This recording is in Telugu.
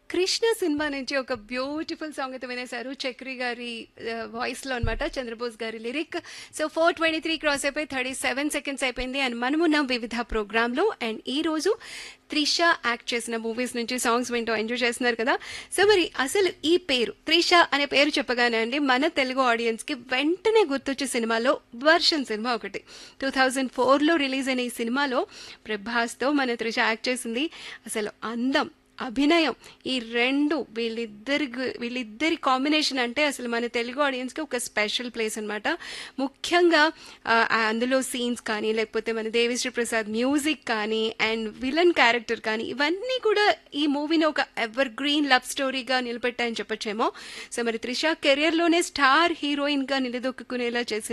కృష్ణ సినిమా నుంచి ఒక బ్యూటిఫుల్ సాంగ్ అయితే వినేశారు చక్రి గారి వాయిస్ లో అనమాట చంద్రబోస్ గారి lyric so four twenty three cross అయిపోయి థర్టీ సెవెన్ సెకండ్స్ అయిపోయింది అండ్ మనమున్నాం వివిధ ప్రోగ్రామ్ లో అండ్ ఈ రోజు త్రిష యాక్ట్ చేసిన మూవీస్ నుంచి సాంగ్స్ వింటూ ఎంజాయ్ చేస్తున్నారు కదా సో మరి అసలు ఈ పేరు త్రిష అనే పేరు చెప్పగానే అండి మన తెలుగు ఆడియన్స్ కి వెంటనే గుర్తొచ్చే సినిమాలో వర్షన్ సినిమా ఒకటి టూ థౌజండ్ ఫోర్లో రిలీజ్ అయిన ఈ సినిమాలో ప్రభాస్తో మన త్రిష యాక్ట్ చేసింది అసలు అందం అభినయం ఈ రెండు వీళ్ళిద్దరి గు- వీళ్ళిద్దరి కాంబినేషన్ అంటే అసలు మన తెలుగు ఆడియన్స్కి ఒక స్పెషల్ ప్లేస్ అనమాట ముఖ్యంగా ఆ, అందులో సీన్స్ కానీ లేకపోతే మన దేవిశ్రీ ప్రసాద్ మ్యూజిక్ కానీ అండ్ విలన్ క్యారెక్టర్ కానీ ఇవన్నీ కూడా ఈ మూవీని ఒక ఎవర్ గ్రీన్ లవ్ స్టోరీగా నిలబెట్టాయని చెప్పొచ్చేమో సో మరి త్రిష కెరియర్లోనే స్టార్ హీరోయిన్గా నిలదొక్కునేలా చేసిన